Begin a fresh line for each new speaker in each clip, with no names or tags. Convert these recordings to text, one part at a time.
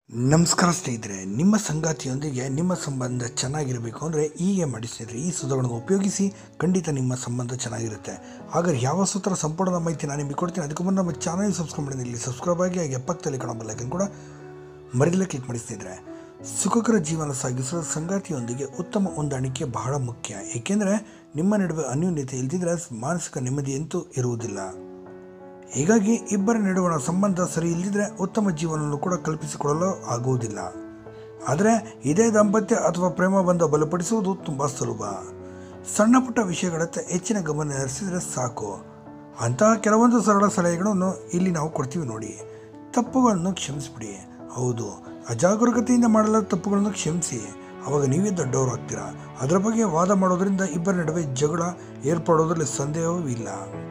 ನಮಸ್ಕಾರ ಸ್ನೇಹಿತರೆ ನಿಮ್ಮ ಸಂಗಾತಿಯೊಂದಿಗೆ ನಿಮ್ಮ ಸಂಬಂಧ ಚೆನ್ನಾಗಿರಬೇಕು ಅಂದರೆ ಹೀಗೆ ಮಾಡಿ ಸ್ನೇಹಿತರೆ ಈ ಸುಧಾಗಳನ್ನು ಉಪಯೋಗಿಸಿ ಖಂಡಿತ ನಿಮ್ಮ ಸಂಬಂಧ ಚೆನ್ನಾಗಿರುತ್ತೆ ಹಾಗಾದ್ರೆ ಯಾವ ಸೂತ್ರ ಸಂಪೂರ್ಣ ಮಾಹಿತಿ ನಾನು ನಿಮಗೆ ಕೊಡ್ತೀನಿ ಅದಕ್ಕೆ ಮುನ್ನ ನಮ್ಮ ಚಾನಲ್ ಸಬ್ಸ್ಕ್ರೈಬ್ ಮಾಡಿ ಇಲ್ಲಿ ಸಬ್ಸ್ಕ್ರೈಬ್ ಆಗಿ ಹಾಗೆ ಪಕ್ಕದಲ್ಲಿ ಕಾಣೋ ಬೆಲ್ಲೈಕನ್ ಕೂಡ ಮರಿದಲ್ಲೇ ಕ್ಲಿಕ್ ಮಾಡಿ ಸ್ನೇಹಿತರೆ ಸುಖಕರ ಜೀವನ ಸಾಗಿಸಲು ಸಂಗಾತಿಯೊಂದಿಗೆ ಉತ್ತಮ ಹೊಂದಾಣಿಕೆ ಬಹಳ ಮುಖ್ಯ ಏಕೆಂದರೆ ನಿಮ್ಮ ನಡುವೆ ಅನ್ಯೋನ್ಯತೆ ಇಲ್ದಿದ್ರೆ ಮಾನಸಿಕ ನೆಮ್ಮದಿಯಂತೂ ಇರುವುದಿಲ್ಲ ಹೀಗಾಗಿ ಇಬ್ಬರ ನಡುವಣ ಸಂಬಂಧ ಸರಿ ಇಲ್ಲದಿದ್ದರೆ ಉತ್ತಮ ಜೀವನವನ್ನು ಕೂಡ ಕಲ್ಪಿಸಿಕೊಡಲು ಆಗುವುದಿಲ್ಲ ಆದರೆ ಇದೇ ದಾಂಪತ್ಯ ಅಥವಾ ಪ್ರೇಮ ಬಂಧ ಬಲಪಡಿಸುವುದು ತುಂಬ ಸುಲಭ ಸಣ್ಣ ಪುಟ್ಟ ವಿಷಯಗಳತ್ತ ಹೆಚ್ಚಿನ ಗಮನ ಹರಿಸಿದರೆ ಸಾಕು ಅಂತಹ ಕೆಲವೊಂದು ಸರಳ ಸಲಹೆಗಳನ್ನು ಇಲ್ಲಿ ನಾವು ಕೊಡ್ತೀವಿ ನೋಡಿ ತಪ್ಪುಗಳನ್ನು ಕ್ಷಮಿಸಿಬಿಡಿ ಹೌದು ಅಜಾಗರೂಕತೆಯಿಂದ ಮಾಡಲಾದ ತಪ್ಪುಗಳನ್ನು ಕ್ಷಮಿಸಿ ಅವಾಗ ನೀವೇ ದೊಡ್ಡವರು ಆಗ್ತೀರಾ ಅದರ ಬಗ್ಗೆ ವಾದ ಮಾಡೋದ್ರಿಂದ ಇಬ್ಬರ ನಡುವೆ ಜಗಳ ಏರ್ಪಡೋದ್ರಲ್ಲಿ ಸಂದೇಹವೂ ಇಲ್ಲ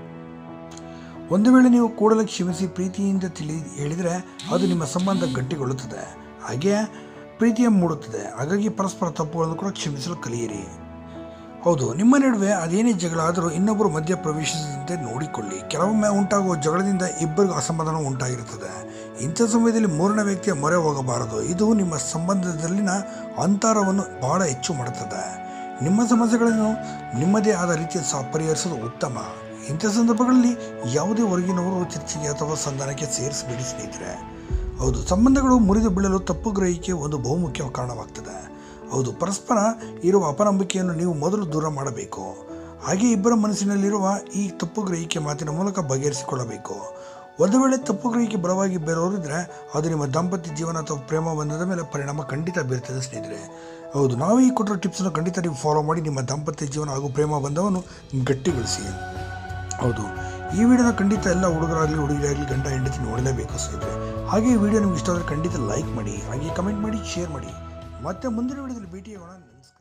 ಒಂದು ವೇಳೆ ನೀವು ಕೂಡಲೇ ಕ್ಷಮಿಸಿ ಪ್ರೀತಿಯಿಂದ ತಿಳಿ ಹೇಳಿದರೆ ಅದು ನಿಮ್ಮ ಸಂಬಂಧ ಗಟ್ಟಿಗೊಳ್ಳುತ್ತದೆ ಹಾಗೆ ಪ್ರೀತಿಯ ಮೂಡುತ್ತದೆ ಹಾಗಾಗಿ ಪರಸ್ಪರ ತಪ್ಪುಗಳನ್ನು ಕೂಡ ಕ್ಷಮಿಸಲು ಕಲಿಯಿರಿ ಹೌದು ನಿಮ್ಮ ನಡುವೆ ಅದೇನೇ ಜಗಳ ಆದರೂ ಇನ್ನೊಬ್ಬರು ಮಧ್ಯ ಪ್ರವೇಶಿಸದಂತೆ ನೋಡಿಕೊಳ್ಳಿ ಕೆಲವೊಮ್ಮೆ ಉಂಟಾಗುವ ಜಗಳದಿಂದ ಇಬ್ಬರಿಗೂ ಅಸಮಾಧಾನ ಉಂಟಾಗಿರುತ್ತದೆ ಇಂಥ ಸಮಯದಲ್ಲಿ ಮೂರನೇ ವ್ಯಕ್ತಿಯ ಮೊರೆ ಹೋಗಬಾರದು ಇದು ನಿಮ್ಮ ಸಂಬಂಧದಲ್ಲಿನ ಅಂತರವನ್ನು ಬಹಳ ಹೆಚ್ಚು ಮಾಡುತ್ತದೆ ನಿಮ್ಮ ಸಮಸ್ಯೆಗಳನ್ನು ನಿಮ್ಮದೇ ಆದ ರೀತಿಯ ಸಹ ಪರಿಹರಿಸೋದು ಉತ್ತಮ ಇಂಥ ಸಂದರ್ಭಗಳಲ್ಲಿ ಯಾವುದೇ ಹೊರಗಿನವರು ಚರ್ಚೆಗೆ ಅಥವಾ ಸಂಧಾನಕ್ಕೆ ಸೇರಿಸಬೇಡಿ ಸ್ನೇಹಿತರೆ ಹೌದು ಸಂಬಂಧಗಳು ಮುರಿದು ಬೀಳಲು ತಪ್ಪು ಗ್ರಹಿಕೆ ಒಂದು ಬಹುಮುಖ್ಯ ಕಾರಣವಾಗ್ತದೆ ಹೌದು ಪರಸ್ಪರ ಇರುವ ಅಪನಂಬಿಕೆಯನ್ನು ನೀವು ಮೊದಲು ದೂರ ಮಾಡಬೇಕು ಹಾಗೆ ಇಬ್ಬರ ಮನಸ್ಸಿನಲ್ಲಿರುವ ಈ ತಪ್ಪು ಗ್ರಹಿಕೆ ಮಾತಿನ ಮೂಲಕ ಬಗೆಹರಿಸಿಕೊಳ್ಳಬೇಕು ಒಂದು ವೇಳೆ ತಪ್ಪು ಗ್ರಹಿಕೆ ಬಲವಾಗಿ ಬೇರೆಯವರಿದ್ರೆ ಅದು ನಿಮ್ಮ ದಾಂಪತ್ಯ ಜೀವನ ಅಥವಾ ಪ್ರೇಮ ಬಂಧದ ಮೇಲೆ ಪರಿಣಾಮ ಖಂಡಿತ ಬೀರ್ತದೆ ಸ್ನೇಹಿತರೆ ಹೌದು ನಾವು ಈ ಕೊಟ್ಟಿರೋ ಟಿಪ್ಸನ್ನು ಖಂಡಿತ ನೀವು ಫಾಲೋ ಮಾಡಿ ನಿಮ್ಮ ದಾಂಪತ್ಯ ಜೀವನ ಹಾಗೂ ಪ್ರೇಮ ಬಂಧವನ್ನು ಗಟ್ಟಿಗೊಳಿಸಿ ಹೌದು ಈ ವಿಡಿಯೋನ ಖಂಡಿತ ಎಲ್ಲ ಹುಡುಗರಾಗಲಿ ಹುಡುಗಿರಾಗಲಿ ಗಂಡ ಹೆಂಡತಿ ನೋಡಲೇಬೇಕು ಸ್ನೇಹಿತರೆ ಹಾಗೆ ಈ ವಿಡಿಯೋ ನಿಮ್ಗೆ ಇಷ್ಟ ಆದರೆ ಖಂಡಿತ ಲೈಕ್ ಮಾಡಿ ಹಾಗೆ ಕಮೆಂಟ್ ಮಾಡಿ ಶೇರ್ ಮಾಡಿ ಮತ್ತೆ ಮುಂದಿನ ವಿಡಿಯೋದಲ್ಲಿ ಭೇಟಿಯಾಗೋಣ ನಮಸ್ಕಾರ